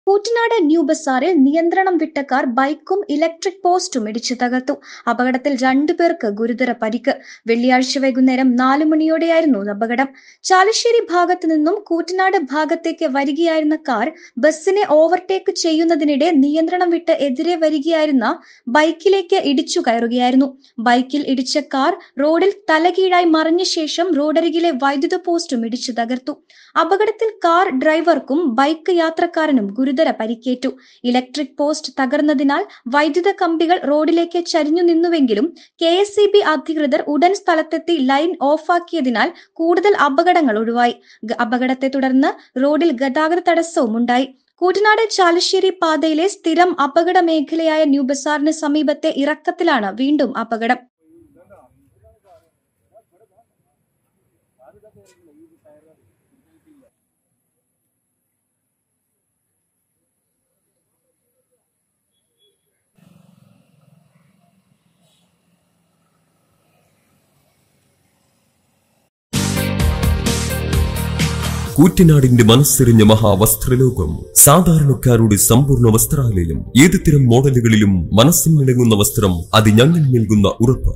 Koottanad new ബസാറിൽ നിയന്ത്രണം വിട്ട car ബൈക്കും ഇലക്ട്രിക് പോസ്റ്റും ഇടിച്ചു തകർത്തു അപകടത്തിൽ രണ്ടുപേർക്ക് ഗുരുതര പരിക്ക് വെള്ളിയാഴ്ച വൈകുന്നേരം നാലു മണിയോടെയായിരുന്നു അപകടം ചാലശ്ശേരി ഭാഗത്തു നിന്നും കൂറ്റനാട് ഭാഗത്തേക്ക് വരികയായിരുന്ന കാർ ബസ്സിനെ ഓവർടേക്ക് ചെയ്യുന്നതിനിടെ നിയന്ത്രണം വിട്ട് എതിരെ വരികയായിരുന്ന ബൈക്കിലേക്ക് ഇടിച്ചു കയറുകയായിരുന്നു ബൈക്കിൽ ഇടിച്ച കാർ റോഡിൽ തലകീഴായി മറിഞ്ഞ ശേഷം റോഡരികിലെ വൈദ്യുത പോസ്റ്റും ഇടിച്ചു തകർത്തു അപകടത്തിൽ കാർ ഡ്രൈവർക്കും ബൈക്ക് യാത്രക്കാരനും ഗുരുതര പരിക്കേറ്റു ഇലക്ട്രിക് പോസ്റ്റ് തകർന്നതിനാൽ വൈദ്യുത കമ്പികൾ റോഡിലേക്ക് ചരിഞ്ഞു നിന്നുവെങ്കിലും കെ എസ് സി ബി അധികൃതർ ഉടൻ സ്ഥലത്തെത്തി ലൈൻ ഓഫാക്കിയതിനാൽ കൂടുതൽ അപകടങ്ങൾ ഒഴിവായി ഗ- അപകടത്തെ തുടർന്ന് റോഡിൽ ഗതാഗത തടസ്സവും ഉണ്ടായി കൂറ്റനാട് ചാലശ്ശേരി പാതയിലെ സ്ഥിരം അപകട മേഖലയായ ന്യൂ ബസാറിന് സമീപത്തെ ഇറക്കത്തിലാണ് വീണ്ടും അപകടം കൂറ്റനാടിന്റെ മനസ്സെറിഞ്ഞ മഹാവസ്ത്രലോകം സാധാരണക്കാരുടെ സമ്പൂർണ്ണ വസ്ത്രാലയം ഏത് തരം മോഡലുകളിലും മനസ്സിനിണങ്ങുന്ന വസ്ത്രം അത് ഞങ്ങൾ നൽകുന്ന ഉറപ്പ്